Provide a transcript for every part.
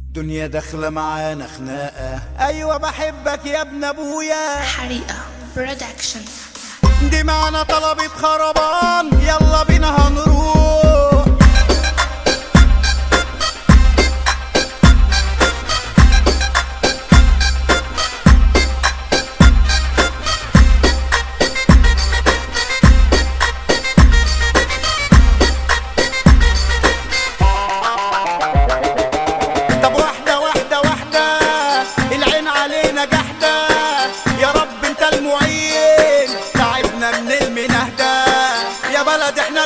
دنيا داخلة معانا خناقة أيوة بحبك يا ابن أبويا حريقة برودكشن دي معنا طلبة خربان يلا بينا هنروح طب واحدة واحدة واحدة العين علينا جحدة يا رب انت المعين تعبنا من المنهدة يا بلد احنا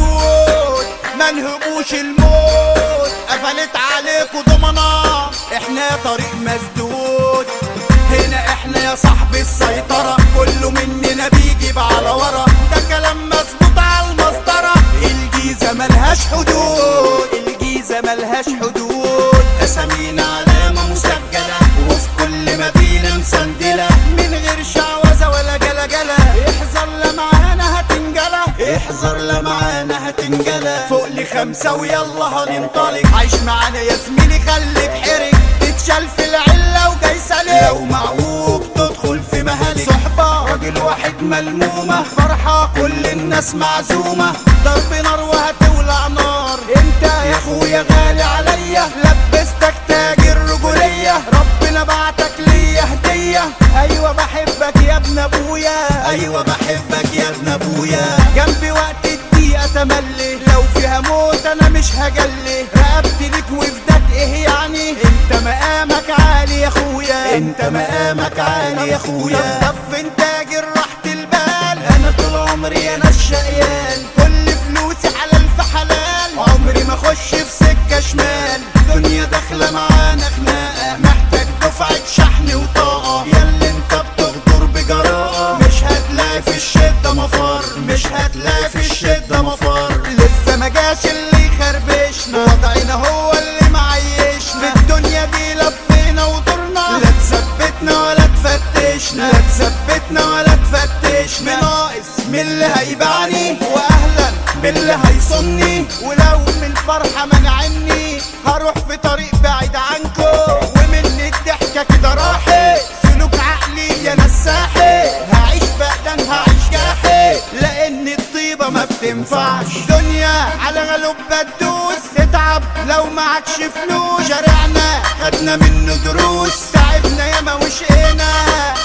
الأسود ما نهبوش الموت قفلت عليكوا ضمنا احنا طريق مسدود هنا احنا يا صاحبي السيطرة كله مننا بيجيب على ورا ده كلام مظبوط على المسطرة الجيزة ملهاش حدود الجيزة ملهاش حدود أسامينا علامة مسجلة وفي كل مدينة مسندلة من غير شعوذة ولا جلجلة احذر لا معانا هتنجلى احذر لا معانا هتنجلى فوق لخمسة ويلا هننطلق عيش معانا يا زميلي خليك حرك تتشال في العلة وجاي سالك لو معوج تدخل في مهالك صحبة راجل واحد ملمومة فرحة كل الناس معزومة ضرب نار وهتولع نار انت يا اخويا غالي عليا لبستك تاج الرجولية ربنا بعتك ليا هدية ايوه بحبك يا ابن ابويا ايوه بحبك يا ابن ابويا جنبي وقت الدقيقة تملي لو فيها موت انا مش هجلي رقبتي ليك وفداك ايه يعني انت مقامك عالي يا اخويا انت مقامك عالي يا اخويا طب فين تاجر راحة البال انا طول عمري انا الشقيان كل فلوسي حلال في حلال عمري ما اخش في سكة شمال دنيا داخلة معانا خناقة محتاج دفعة شحن وطاقة ياللي انت بتغدر بجراءة مش هتلاقي في الشدة مفر مش هتلاقي في الشدة مفر لسه ما جاش اللي يخربشنا وضعنا هو اللي معيشنا في الدنيا دي لفينا ودورنا لا تثبتنا ولا تفتشنا لا تثبتنا ولا تفتشنا ناقص من اللي هيبعني واهلا باللي هيصني ولو من الفرحة منعني هروح في طريق بعيد عنكو ومن الضحكة كده راحت سلوك عقلي يا نساحي هعيش فقدان هعيش جاحي لان الطيبة ما بتنفعش دنيا على غلوب بتدوس تتعب لو معكش فلوس شارعنا خدنا منه دروس تعبنا ياما وشقينا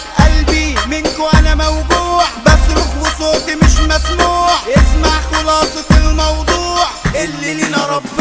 قلبي منكو انا موجوع بصرخ وصوتي مش مسموع اسمع خلاصة الموضوع اللي لينا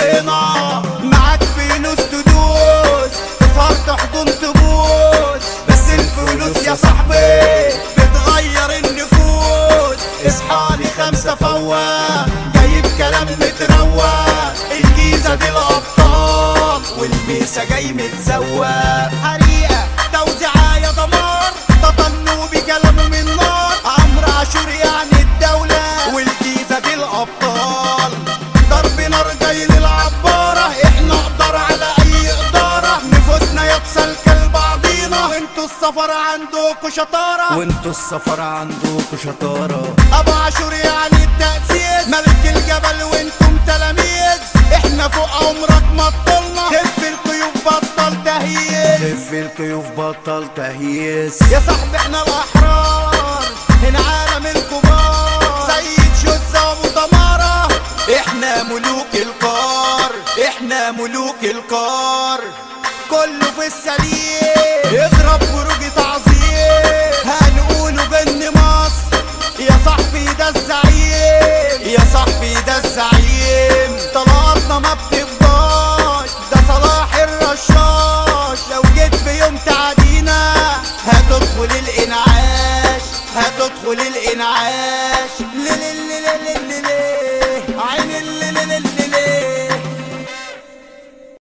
ربنا معاك فلوس تدوس تسهر تحضن تبوس بس الفلوس يا صاحبي بتغير النفوس اصحى لي خمسة فواق جايب كلام متروق الجيزة دي الأبطال والبيسة جاي متزوق حريقة توزيعة يا دمار تطنوا بكلامه من نار عمرو عاشور يعني الدولة والجيزة دي الأبطال ضرب نار جاي للعبارة احنا نقدر على أي إدارة نفوسنا يتسلك لبعضينا انتوا السفر عندكوا شطارة وانتوا السفر عندكوا شطارة ابو عاشور يعني التأسيس ملك الجبل وانتم تلاميذ احنا فوق عمرك ما تطلنا خف القيوب بطل تهيئ لف الكيوف بطل تهييس يا صاحبي احنا الاحرار هنا عالم الكبار سيد شوزة وابو تمارة احنا ملوك القار احنا ملوك القار كله في السليم اضرب بروج تعظيم هنقوله جن مصر يا صاحبي ده الزعيم يا صاحبي ده الزعيم طلقاتنا ما بتفضاش ده صلاح الرشاش لو جيت في يوم تعدينا هتدخل الانعاش هتدخل الانعاش ليه ليه ليه ليه ليه ليه